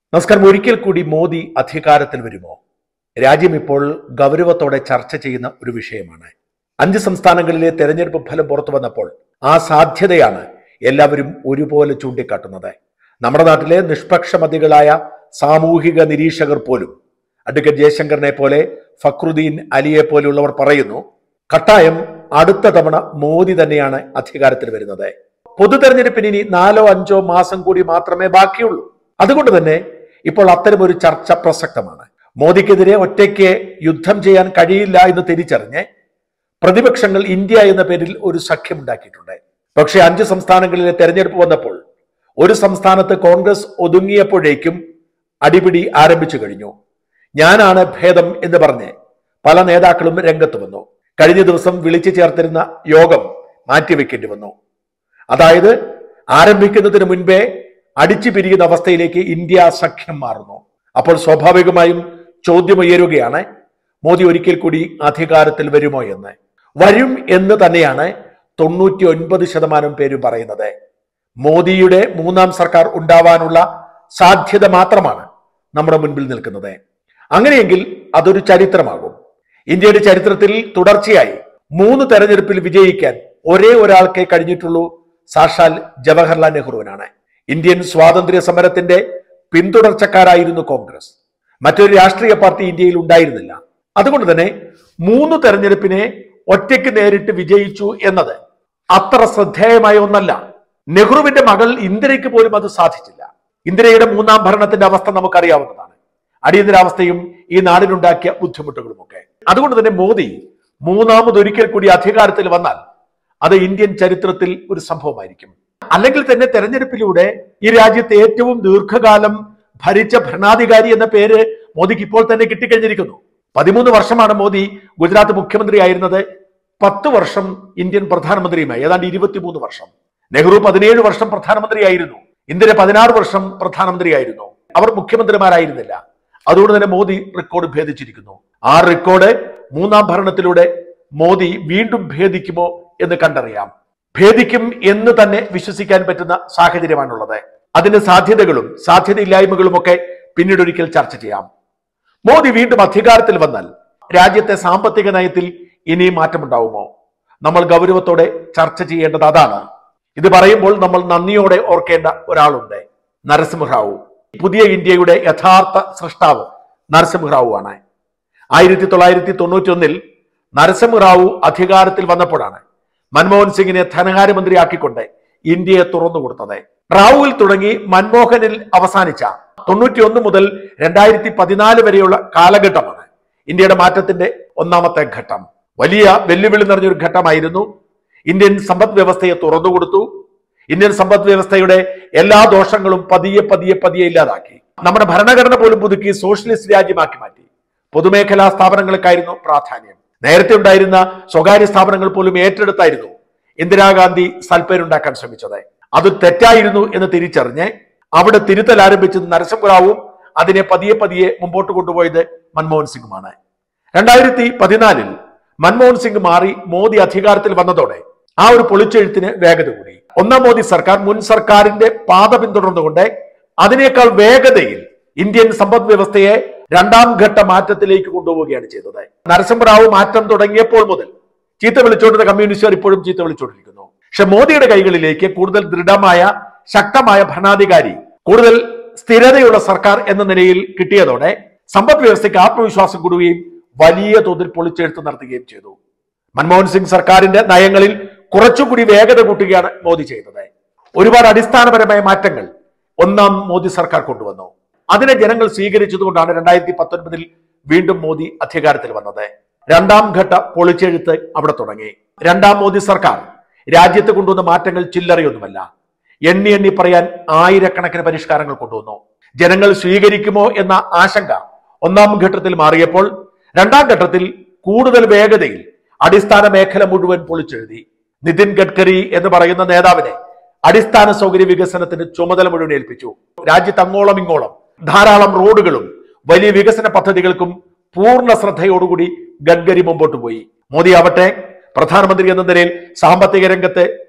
നമസ്കാരം ഒരിക്കൽ കൂടി മോദി അധികാരത്തിൽ വരുമോ രാജ്യം ഇപ്പോൾ ഗൗരവത്തോടെ ചർച്ച ചെയ്യുന്ന ഒരു വിഷയമാണ് അഞ്ച് സംസ്ഥാനങ്ങളിലെ തെരഞ്ഞെടുപ്പ് ഫലം പുറത്തു വന്നപ്പോൾ ആ സാധ്യതയാണ് എല്ലാവരും ഒരുപോലെ ചൂണ്ടിക്കാട്ടുന്നത് നമ്മുടെ നാട്ടിലെ നിഷ്പക്ഷമതികളായ സാമൂഹിക നിരീക്ഷകർ പോലും അഡ്വക്കേറ്റ് ജയശങ്കറിനെ പോലെ ഫക്രുദ്ദീൻ അലിയെ പോലുള്ളവർ പറയുന്നു കട്ടായം അടുത്ത തവണ മോദി തന്നെയാണ് അധികാരത്തിൽ വരുന്നത് പൊതു തെരഞ്ഞെടുപ്പിന് ഇനി നാലോ അഞ്ചോ മാസം കൂടി മാത്രമേ ബാക്കിയുള്ളൂ അതുകൊണ്ട് തന്നെ ഇപ്പോൾ അത്തരമൊരു ചർച്ച പ്രസക്തമാണ് മോദിക്കെതിരെ ഒറ്റയ്ക്ക് യുദ്ധം ചെയ്യാൻ കഴിയില്ല എന്ന് തിരിച്ചറിഞ്ഞ് പ്രതിപക്ഷങ്ങൾ ഇന്ത്യ എന്ന പേരിൽ ഒരു സഖ്യമുണ്ടാക്കിയിട്ടുണ്ട് പക്ഷേ അഞ്ച് സംസ്ഥാനങ്ങളിലെ തെരഞ്ഞെടുപ്പ് വന്നപ്പോൾ ഒരു സംസ്ഥാനത്ത് കോൺഗ്രസ് ഒതുങ്ങിയപ്പോഴേക്കും അടിപിടി ആരംഭിച്ചു കഴിഞ്ഞു ഞാനാണ് ഭേദം എന്ന് പറഞ്ഞ് പല നേതാക്കളും രംഗത്ത് വന്നു കഴിഞ്ഞ ദിവസം വിളിച്ചു ചേർത്തിരുന്ന യോഗം മാറ്റിവെക്കേണ്ടി വന്നു അതായത് ആരംഭിക്കുന്നതിന് മുൻപേ അടിച്ചു പിരിയുന്ന അവസ്ഥയിലേക്ക് ഇന്ത്യ സഖ്യം മാറുന്നു അപ്പോൾ സ്വാഭാവികമായും ചോദ്യമുയരുകയാണ് മോദി ഒരിക്കൽ കൂടി അധികാരത്തിൽ വരുമോ എന്ന് വരും എന്ന് തന്നെയാണ് തൊണ്ണൂറ്റി ഒൻപത് ശതമാനം പേരും പറയുന്നത് മോദിയുടെ മൂന്നാം സർക്കാർ ഉണ്ടാവാനുള്ള സാധ്യത മാത്രമാണ് നമ്മുടെ മുൻപിൽ നിൽക്കുന്നത് അങ്ങനെയെങ്കിൽ അതൊരു ചരിത്രമാകും ഇന്ത്യയുടെ ചരിത്രത്തിൽ തുടർച്ചയായി മൂന്ന് തെരഞ്ഞെടുപ്പിൽ വിജയിക്കാൻ ഒരേ ഒരാൾക്കേ കഴിഞ്ഞിട്ടുള്ളൂ സാക്ഷാൽ ജവഹർലാൽ നെഹ്റുവിനാണ് ഇന്ത്യൻ സ്വാതന്ത്ര്യ സമരത്തിന്റെ പിന്തുടർച്ചക്കാരായിരുന്നു കോൺഗ്രസ് മറ്റൊരു രാഷ്ട്രീയ പാർട്ടി ഇന്ത്യയിൽ ഉണ്ടായിരുന്നില്ല അതുകൊണ്ട് തന്നെ മൂന്ന് തെരഞ്ഞെടുപ്പിനെ ഒറ്റയ്ക്ക് നേരിട്ട് വിജയിച്ചു എന്നത് അത്ര ശ്രദ്ധേയമായ ഒന്നല്ല നെഹ്റുവിന്റെ മകൾ ഇന്ദിരയ്ക്ക് പോലും അത് സാധിച്ചില്ല ഇന്ദിരയുടെ മൂന്നാം ഭരണത്തിന്റെ അവസ്ഥ നമുക്കറിയാവുന്നതാണ് അടിയന്തരാവസ്ഥയും ഈ നാടിനുണ്ടാക്കിയ ബുദ്ധിമുട്ടുകളുമൊക്കെ അതുകൊണ്ട് തന്നെ മോദി മൂന്നാമതൊരിക്കൽ കൂടി അധികാരത്തിൽ വന്നാൽ അത് ഇന്ത്യൻ ചരിത്രത്തിൽ ഒരു സംഭവമായിരിക്കും അല്ലെങ്കിൽ തന്നെ തെരഞ്ഞെടുപ്പിലൂടെ ഈ രാജ്യത്തെ ഏറ്റവും ദീർഘകാലം ഭരിച്ച ഭരണാധികാരി എന്ന പേര് മോദിക്ക് ഇപ്പോൾ തന്നെ കിട്ടിക്കഴിഞ്ഞിരിക്കുന്നു പതിമൂന്ന് വർഷമാണ് മോദി ഗുജറാത്ത് മുഖ്യമന്ത്രിയായിരുന്നത് പത്ത് വർഷം ഇന്ത്യൻ പ്രധാനമന്ത്രിയുമായി ഏതാണ്ട് ഇരുപത്തിമൂന്ന് വർഷം നെഹ്റു പതിനേഴ് വർഷം പ്രധാനമന്ത്രിയായിരുന്നു ഇന്ദിര പതിനാറ് വർഷം പ്രധാനമന്ത്രിയായിരുന്നു അവർ മുഖ്യമന്ത്രിമാരായിരുന്നില്ല അതുകൊണ്ട് തന്നെ മോദി റെക്കോർഡ് ഭേദിച്ചിരിക്കുന്നു ആ റെക്കോർഡ് മൂന്നാം ഭരണത്തിലൂടെ മോദി വീണ്ടും ഭേദിക്കുമോ എന്ന് കണ്ടറിയാം ഭേദിക്കും എന്ന് തന്നെ വിശ്വസിക്കാൻ പറ്റുന്ന സാഹചര്യമാണുള്ളത് അതിന്റെ സാധ്യതകളും സാധ്യതയില്ലായ്മകളും ഒക്കെ പിന്നീട് ഒരിക്കൽ ചർച്ച ചെയ്യാം മോദി വീണ്ടും അധികാരത്തിൽ വന്നാൽ രാജ്യത്തെ സാമ്പത്തിക നയത്തിൽ ഇനിയും മാറ്റമുണ്ടാവുമോ നമ്മൾ ഗൗരവത്തോടെ ചർച്ച ചെയ്യേണ്ടത് അതാണ് ഇത് പറയുമ്പോൾ നമ്മൾ നന്ദിയോടെ ഓർക്കേണ്ട ഒരാളുണ്ട് നരസിംഹറാവു പുതിയ ഇന്ത്യയുടെ യഥാർത്ഥ സൃഷ്ടാവ് നരസിംഹറാവു ആണ് ആയിരത്തി തൊള്ളായിരത്തി തൊണ്ണൂറ്റി ഒന്നിൽ നരസിംഹറാവു അധികാരത്തിൽ വന്നപ്പോഴാണ് മൻമോഹൻ സിംഗിനെ ധനകാര്യമന്ത്രിയാക്കിക്കൊണ്ട് ഇന്ത്യയെ തുറന്നു കൊടുത്തത് റാവുവിൽ തുടങ്ങി മൻമോഹനിൽ അവസാനിച്ച തൊണ്ണൂറ്റി ഒന്ന് മുതൽ രണ്ടായിരത്തി പതിനാല് വരെയുള്ള കാലഘട്ടമാണ് ഇന്ത്യയുടെ മാറ്റത്തിന്റെ ഒന്നാമത്തെ ഘട്ടം വലിയ വെല്ലുവിളി നിറഞ്ഞൊരു ഘട്ടമായിരുന്നു ഇന്ത്യൻ സമ്പദ് വ്യവസ്ഥയെ തുറന്നുകൊടുത്തു ഇന്ത്യൻ സമ്പദ് വ്യവസ്ഥയുടെ എല്ലാ ദോഷങ്ങളും പതിയെ പതിയെ പതിയെ ഇല്ലാതാക്കി നമ്മുടെ ഭരണഘടന പോലും പുതുക്കി സോഷ്യലിസ്റ്റ് രാജ്യമാക്കി മാറ്റി പൊതുമേഖലാ സ്ഥാപനങ്ങൾക്കായിരുന്നു പ്രാധാന്യം നേരത്തെ ഉണ്ടായിരുന്ന സ്വകാര്യ സ്ഥാപനങ്ങൾ പോലും ഏറ്റെടുത്തായിരുന്നു ഇന്ദിരാഗാന്ധി സൽപ്പേരുണ്ടാക്കാൻ ശ്രമിച്ചത് അത് തെറ്റായിരുന്നു എന്ന് തിരിച്ചറിഞ്ഞ് അവിടെ തിരുത്തൽ ആരംഭിച്ചത് നരസിംഹറാവും അതിനെ പതിയെ പതിയെ മുമ്പോട്ട് കൊണ്ടുപോയത് മൻമോഹൻ സിംഗുമാണ് രണ്ടായിരത്തി പതിനാലിൽ മൻമോഹൻ സിംഗ് മാറി മോദി അധികാരത്തിൽ വന്നതോടെ ആ ഒരു പൊളിച്ചെഴുത്തിന് വേഗത കൂടി ഒന്നാം മോദി സർക്കാർ മുൻ സർക്കാരിന്റെ പാത പിന്തുടർന്നുകൊണ്ട് അതിനേക്കാൾ വേഗതയിൽ ഇന്ത്യൻ സമ്പദ് വ്യവസ്ഥയെ രണ്ടാം ഘട്ട മാറ്റത്തിലേക്ക് കൊണ്ടുപോവുകയാണ് ചെയ്തത് നരസിംഹറാവു മാറ്റം തുടങ്ങിയപ്പോൾ മുതൽ ചീത്ത വിളിച്ചുകൊണ്ടിരുന്ന കമ്മ്യൂണിസ്റ്റുകാർ ഇപ്പോഴും ചീത്ത വിളിച്ചുകൊണ്ടിരിക്കുന്നു പക്ഷെ മോദിയുടെ കൈകളിലേക്ക് കൂടുതൽ ദൃഢമായ ശക്തമായ ഭരണാധികാരി കൂടുതൽ സ്ഥിരതയുള്ള സർക്കാർ എന്ന നിലയിൽ കിട്ടിയതോടെ സമ്പദ് വ്യവസ്ഥയ്ക്ക് ആത്മവിശ്വാസം കൂടുകയും വലിയ തോതിൽ പൊളിച്ചെഴുത്ത് നടത്തുകയും ചെയ്തു മൻമോഹൻ സിംഗ് സർക്കാരിന്റെ നയങ്ങളിൽ കുറച്ചുകൂടി വേഗത കൂട്ടുകയാണ് മോദി ചെയ്തത് ഒരുപാട് അടിസ്ഥാനപരമായ മാറ്റങ്ങൾ ഒന്നാം മോദി സർക്കാർ കൊണ്ടുവന്നു അതിനെ ജനങ്ങൾ സ്വീകരിച്ചതുകൊണ്ടാണ് രണ്ടായിരത്തി പത്തൊൻപതിൽ വീണ്ടും മോദി അധികാരത്തിൽ വന്നത് രണ്ടാം ഘട്ട പൊളിച്ചെഴുത്ത് അവിടെ തുടങ്ങി രണ്ടാം മോദി സർക്കാർ രാജ്യത്ത് കൊണ്ടുവന്ന മാറ്റങ്ങൾ ചില്ലറയൊന്നുമല്ല എണ്ണി എണ്ണി പറയാൻ ആയിരക്കണക്കിന് പരിഷ്കാരങ്ങൾ കൊണ്ടുവന്നു ജനങ്ങൾ സ്വീകരിക്കുമോ എന്ന ആശങ്ക ഒന്നാം ഘട്ടത്തിൽ മാറിയപ്പോൾ രണ്ടാം ഘട്ടത്തിൽ കൂടുതൽ വേഗതയിൽ അടിസ്ഥാന മേഖല മുഴുവൻ പൊളിച്ചെഴുതി നിതിൻ ഗഡ്കരി എന്ന് പറയുന്ന നേതാവിനെ അടിസ്ഥാന സൗകര്യ വികസനത്തിന് ചുമതല മുഴുവൻ ഏൽപ്പിച്ചു രാജ്യത്ത് അങ്ങോളം ഇങ്ങോളം ധാരാളം റോഡുകളും വലിയ വികസന പദ്ധതികൾക്കും പൂർണ്ണ ശ്രദ്ധയോടുകൂടി ഗഡ്കരി മുമ്പോട്ട് പോയി മോദി ആവട്ടെ പ്രധാനമന്ത്രി എന്ന നിലയിൽ സാമ്പത്തിക രംഗത്ത്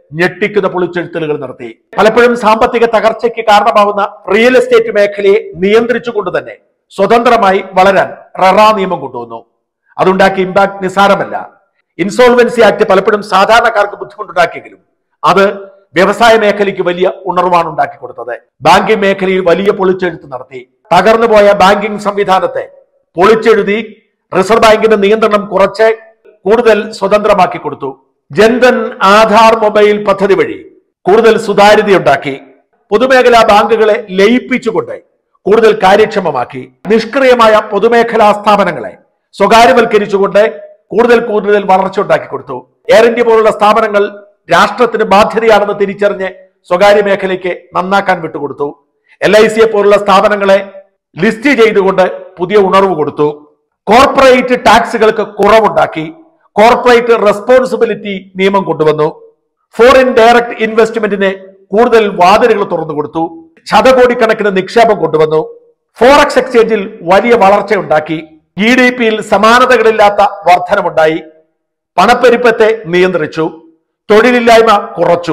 ഞെട്ടിക്കുന്ന പൊളിച്ചെഴുത്തലുകൾ നടത്തി പലപ്പോഴും സാമ്പത്തിക തകർച്ചയ്ക്ക് കാരണമാവുന്ന റിയൽ എസ്റ്റേറ്റ് മേഖലയെ നിയന്ത്രിച്ചുകൊണ്ട് തന്നെ സ്വതന്ത്രമായി വളരാൻ ററ നിയമം കൊണ്ടുവന്നു അതുണ്ടാക്കിയ ഇമ്പാക്ട് നിസ്സാരമല്ല ഇൻസോൾവൻസി ആക്ട് പലപ്പോഴും സാധാരണക്കാർക്ക് ബുദ്ധിമുട്ടുണ്ടാക്കിയെങ്കിലും അത് വ്യവസായ മേഖലയ്ക്ക് വലിയ ഉണർവാണ് ഉണ്ടാക്കി കൊടുത്തത് ബാങ്കിംഗ് മേഖലയിൽ വലിയ പൊളിച്ചെഴുത്ത് നടത്തി തകർന്നുപോയ ബാങ്കിംഗ് സംവിധാനത്തെ പൊളിച്ചെഴുതി റിസർവ് ബാങ്കിന്റെ നിയന്ത്രണം കുറച്ച് കൂടുതൽ സ്വതന്ത്രമാക്കി കൊടുത്തു ജൻധൻ ആധാർ മൊബൈൽ പദ്ധതി വഴി കൂടുതൽ സുതാര്യതയുണ്ടാക്കി പൊതുമേഖലാ ബാങ്കുകളെ ലയിപ്പിച്ചുകൊണ്ട് കൂടുതൽ കാര്യക്ഷമമാക്കി നിഷ്ക്രിയമായ പൊതുമേഖലാ സ്ഥാപനങ്ങളെ സ്വകാര്യവൽക്കരിച്ചുകൊണ്ട് കൂടുതൽ കൂടുതൽ വളർച്ച ഉണ്ടാക്കി കൊടുത്തു എയർ ഇന്ത്യ പോലുള്ള സ്ഥാപനങ്ങൾ രാഷ്ട്രത്തിന് ബാധ്യതയാണെന്ന് തിരിച്ചറിഞ്ഞ് സ്വകാര്യ മേഖലയ്ക്ക് നന്നാക്കാൻ വിട്ടുകൊടുത്തു എൽ ഐ സിയെ പോലുള്ള സ്ഥാപനങ്ങളെ ലിസ്റ്റ് ചെയ്തുകൊണ്ട് പുതിയ ഉണർവ് കൊടുത്തു കോർപ്പറേറ്റ് ടാക്സുകൾക്ക് കുറവുണ്ടാക്കി കോർപ്പറേറ്റ് റെസ്പോൺസിബിലിറ്റി നിയമം കൊണ്ടുവന്നു ഫോറിൻ ഡയറക്ട് ഇൻവെസ്റ്റ്മെന്റിന് കൂടുതൽ വാതിലുകൾ തുറന്നു കൊടുത്തു ശതകോടിക്കണക്കിന് നിക്ഷേപം കൊണ്ടുവന്നു ഫോറക്സ് എക്സ്ചേഞ്ചിൽ വലിയ വളർച്ചയുണ്ടാക്കി ജി ഡി പിയിൽ സമാനതകളില്ലാത്ത വർധനമുണ്ടായി പണപ്പെരുപ്പത്തെ നിയന്ത്രിച്ചു തൊഴിലില്ലായ്മ കുറച്ചു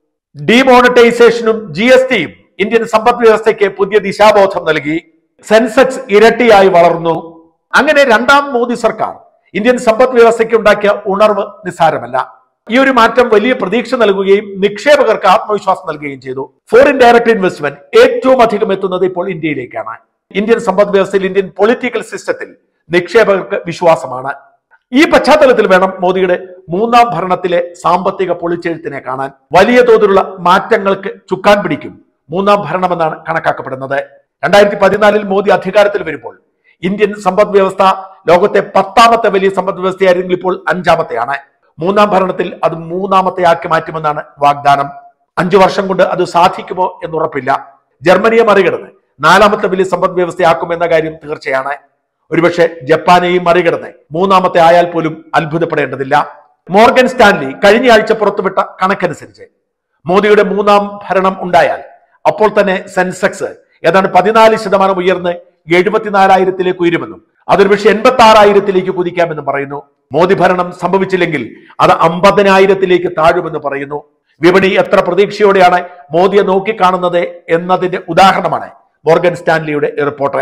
ഡിമോണിറ്റൈസേഷനും ജി എസ് ടിയും ഇന്ത്യൻ സമ്പദ് വ്യവസ്ഥയ്ക്ക് പുതിയ ദിശാബോധം നൽകി സെൻസെക്സ് ഇരട്ടിയായി വളർന്നു അങ്ങനെ രണ്ടാം മോദി സർക്കാർ ഇന്ത്യൻ സമ്പദ് വ്യവസ്ഥയ്ക്ക് ഉണ്ടാക്കിയ ഉണർവ് നിസ്സാരമല്ല ഈ ഒരു മാറ്റം വലിയ പ്രതീക്ഷ നൽകുകയും നിക്ഷേപകർക്ക് ആത്മവിശ്വാസം നൽകുകയും ചെയ്തു ഫോറിൻ ഡയറക്ട് ഇൻവെസ്റ്റ്മെന്റ് ഏറ്റവും അധികം എത്തുന്നത് ഇപ്പോൾ ഇന്ത്യയിലേക്കാണ് ഇന്ത്യൻ സമ്പദ് വ്യവസ്ഥയിൽ ഇന്ത്യൻ പൊളിറ്റിക്കൽ സിസ്റ്റത്തിൽ നിക്ഷേപകർക്ക് വിശ്വാസമാണ് ഈ പശ്ചാത്തലത്തിൽ വേണം മോദിയുടെ മൂന്നാം ഭരണത്തിലെ സാമ്പത്തിക പൊളിച്ചെഴുത്തിനെ കാണാൻ വലിയ തോതിലുള്ള മാറ്റങ്ങൾക്ക് ചുക്കാൻ പിടിക്കും മൂന്നാം ഭരണമെന്നാണ് കണക്കാക്കപ്പെടുന്നത് രണ്ടായിരത്തി പതിനാലിൽ മോദി അധികാരത്തിൽ വരുമ്പോൾ ഇന്ത്യൻ സമ്പദ് വ്യവസ്ഥ ലോകത്തെ പത്താമത്തെ വലിയ സമ്പദ് വ്യവസ്ഥയായിരുന്നെങ്കിൽ ഇപ്പോൾ അഞ്ചാമത്തെയാണ് മൂന്നാം ഭരണത്തിൽ അത് മൂന്നാമത്തെ ആക്കി മാറ്റുമെന്നാണ് വാഗ്ദാനം അഞ്ചു വർഷം കൊണ്ട് അത് സാധിക്കുമോ എന്നുറപ്പില്ല ജർമ്മനിയെ മറികടന്ന് നാലാമത്തെ വലിയ സമ്പദ് വ്യവസ്ഥയാക്കുമെന്ന കാര്യം തീർച്ചയാണ് ഒരുപക്ഷെ ജപ്പാനെയും മറികടന്ന് മൂന്നാമത്തെ ആയാൽ പോലും അത്ഭുതപ്പെടേണ്ടതില്ല മോർഗൻ സ്റ്റാൻലി കഴിഞ്ഞ ആഴ്ച പുറത്തുവിട്ട കണക്കനുസരിച്ച് മോദിയുടെ മൂന്നാം ഭരണം ഉണ്ടായാൽ അപ്പോൾ തന്നെ സെൻസെക്സ് ഏതാണ്ട് പതിനാല് ശതമാനം ഉയർന്ന് എഴുപത്തിനാലായിരത്തിലേക്ക് ഉയരുമെന്നും അതൊരു പക്ഷേ എൺപത്തി ആറായിരത്തിലേക്ക് കുതിക്കാമെന്നും പറയുന്നു മോദി ഭരണം സംഭവിച്ചില്ലെങ്കിൽ അത് അമ്പതിനായിരത്തിലേക്ക് താഴുമെന്ന് പറയുന്നു വിപണി എത്ര പ്രതീക്ഷയോടെയാണ് മോദിയെ നോക്കിക്കാണുന്നത് എന്നതിന്റെ ഉദാഹരണമാണ് മോർഗൻ സ്റ്റാൻലിയുടെ report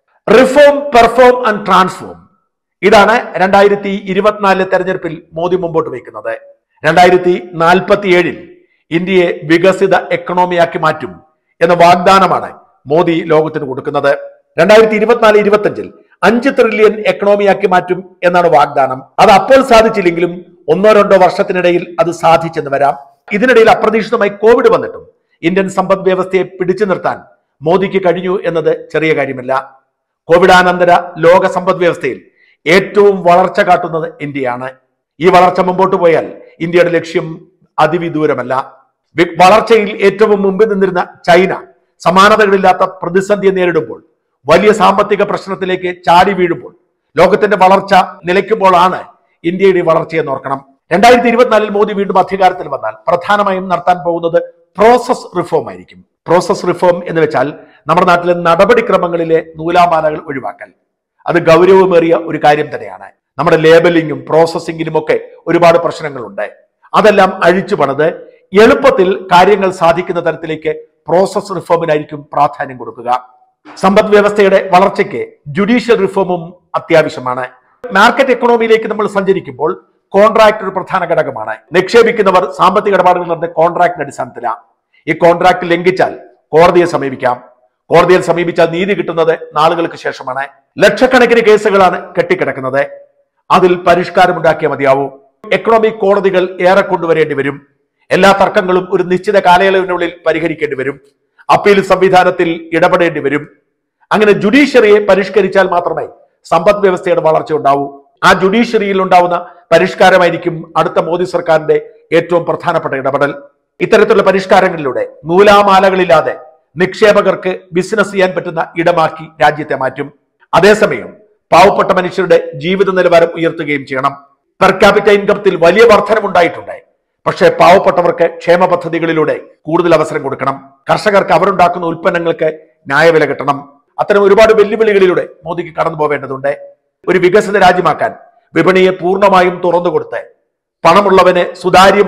reform perform and transform ഇതാണ് രണ്ടായിരത്തി ഇരുപത്തിനാലിലെ തെരഞ്ഞെടുപ്പിൽ മോദി മുമ്പോട്ട് വയ്ക്കുന്നത് രണ്ടായിരത്തി നാൽപ്പത്തി ഏഴിൽ ഇന്ത്യയെ വികസിത എക്കണോമിയാക്കി മാറ്റും എന്ന വാഗ്ദാനമാണ് മോദി ലോകത്തിന് കൊടുക്കുന്നത് രണ്ടായിരത്തി ഇരുപത്തിനാല് ഇരുപത്തിയഞ്ചിൽ അഞ്ച് ട്രില്യൺ എക്കണോമിയാക്കി മാറ്റും എന്നാണ് വാഗ്ദാനം അത് അപ്പോൾ സാധിച്ചില്ലെങ്കിലും ഒന്നോ രണ്ടോ വർഷത്തിനിടയിൽ അത് സാധിച്ചെന്ന് വരാം ഇതിനിടയിൽ അപ്രതീക്ഷിതമായി കോവിഡ് വന്നിട്ടും ഇന്ത്യൻ സമ്പദ് വ്യവസ്ഥയെ പിടിച്ചു നിർത്താൻ മോദിക്ക് കഴിഞ്ഞു എന്നത് ചെറിയ കാര്യമല്ല കോവിഡാനന്തര ലോക സമ്പദ് വ്യവസ്ഥയിൽ ഏറ്റവും വളർച്ച കാട്ടുന്നത് ഇന്ത്യയാണ് ഈ വളർച്ച മുമ്പോട്ട് പോയാൽ ഇന്ത്യയുടെ ലക്ഷ്യം അതിവിദൂരമല്ല വി- വളർച്ചയിൽ ഏറ്റവും മുമ്പിൽ നിന്നിരുന്ന ചൈന സമാനതകളില്ലാത്ത പ്രതിസന്ധിയെ നേരിടുമ്പോൾ വലിയ സാമ്പത്തിക പ്രശ്നത്തിലേക്ക് ചാടി വീഴുമ്പോൾ ലോകത്തിന്റെ വളർച്ച നിലയ്ക്കുമ്പോഴാണ് ഇന്ത്യയുടെ ഈ വളർച്ചയെ നോക്കണം രണ്ടായിരത്തി ഇരുപത്തിനാലിൽ മോദി വീണ്ടും അധികാരത്തിൽ വന്നാൽ പ്രധാനമായും നടത്താൻ പോകുന്നത് പ്രോസസ് റിഫോം ആയിരിക്കും പ്രോസസ് റിഫോം എന്ന് വെച്ചാൽ നമ്മുടെ നാട്ടിലെ നടപടിക്രമങ്ങളിലെ നൂലാമാലകൾ ഒഴിവാക്കൽ അത് ഗൗരവമേറിയ ഒരു കാര്യം തന്നെയാണ് നമ്മുടെ ലേബലിങ്ങും പ്രോസസ്സിങ്ങിലും ഒക്കെ ഒരുപാട് പ്രശ്നങ്ങളുണ്ട് അതെല്ലാം അഴിച്ചു പണിത് എളുപ്പത്തിൽ കാര്യങ്ങൾ സാധിക്കുന്ന തരത്തിലേക്ക് പ്രോസസ് റിഫോമിനായിരിക്കും പ്രാധാന്യം കൊടുക്കുക സമ്പദ് വ്യവസ്ഥയുടെ വളർച്ചയ്ക്ക് ജുഡീഷ്യൽ റിഫോമും അത്യാവശ്യമാണ് മാർക്കറ്റ് എക്കണോമിയിലേക്ക് നമ്മൾ സഞ്ചരിക്കുമ്പോൾ കോൺട്രാക്ട് ഒരു പ്രധാന ഘടകമാണ് നിക്ഷേപിക്കുന്നവർ സാമ്പത്തിക ഇടപാടുകൾ നടന്ന കോൺട്രാക്ടിന്റെ അടിസ്ഥാനത്തിലാണ് ഈ കോൺട്രാക്ട് ലംഘിച്ചാൽ കോടതിയെ സമീപിക്കാം കോടതിയിൽ സമീപിച്ചാൽ നീതി കിട്ടുന്നത് നാളുകൾക്ക് ശേഷമാണ് ലക്ഷക്കണക്കിന് കേസുകളാണ് കെട്ടിക്കിടക്കുന്നത് അതിൽ പരിഷ്കാരമുണ്ടാക്കിയ മതിയാവൂ എക്കണോമിക് കോടതികൾ ഏറെ കൊണ്ടുവരേണ്ടി വരും എല്ലാ തർക്കങ്ങളും ഒരു നിശ്ചിത കാലയളവിനുള്ളിൽ പരിഹരിക്കേണ്ടി വരും അപ്പീൽ സംവിധാനത്തിൽ ഇടപെടേണ്ടി വരും അങ്ങനെ ജുഡീഷ്യറിയെ പരിഷ്കരിച്ചാൽ മാത്രമേ സമ്പദ് വ്യവസ്ഥയുടെ വളർച്ച ഉണ്ടാവൂ ആ ജുഡീഷ്യറിയിൽ ഉണ്ടാവുന്ന പരിഷ്കാരമായിരിക്കും അടുത്ത മോദി സർക്കാരിന്റെ ഏറ്റവും പ്രധാനപ്പെട്ട ഇടപെടൽ ഇത്തരത്തിലുള്ള പരിഷ്കാരങ്ങളിലൂടെ നൂലാമാലകളില്ലാതെ നിക്ഷേപകർക്ക് ബിസിനസ് ചെയ്യാൻ പറ്റുന്ന ഇടമാക്കി രാജ്യത്തെ മാറ്റും അതേസമയം പാവപ്പെട്ട മനുഷ്യരുടെ ജീവിത നിലവാരം ഉയർത്തുകയും ചെയ്യണം പെർ ക്യാപിറ്റ ഇൻകത്തിൽ വലിയ വർധനമുണ്ടായിട്ടുണ്ട് പക്ഷേ പാവപ്പെട്ടവർക്ക് ക്ഷേമ പദ്ധതികളിലൂടെ കൂടുതൽ അവസരം കൊടുക്കണം കർഷകർക്ക് അവരുണ്ടാക്കുന്ന ഉൽപ്പന്നങ്ങൾക്ക് ന്യായവില കിട്ടണം അത്തരം ഒരുപാട് വെല്ലുവിളികളിലൂടെ മോദിക്ക് കടന്നു പോവേണ്ടതുണ്ട് ഒരു വികസിത രാജ്യമാക്കാൻ വിപണിയെ പൂർണ്ണമായും തുറന്നു കൊടുത്ത് പണമുള്ളവന് സുതാര്യമായി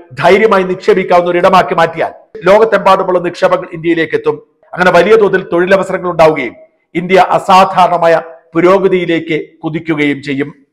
ധൈര്യമായി നിക്ഷേപിക്കാവുന്ന ഒരു ഇടമാക്കി മാറ്റിയാൽ ലോകത്തെമ്പാടുമുള്ള നിക്ഷേപങ്ങൾ ഇന്ത്യയിലേക്ക് എത്തും അങ്ങനെ വലിയ തോതിൽ തൊഴിലവസരങ്ങൾ ഉണ്ടാവുകയും ഇന്ത്യ അസാധാരണമായ പുരോഗതിയിലേക്ക് കുതിക്കുകയും ചെയ്യും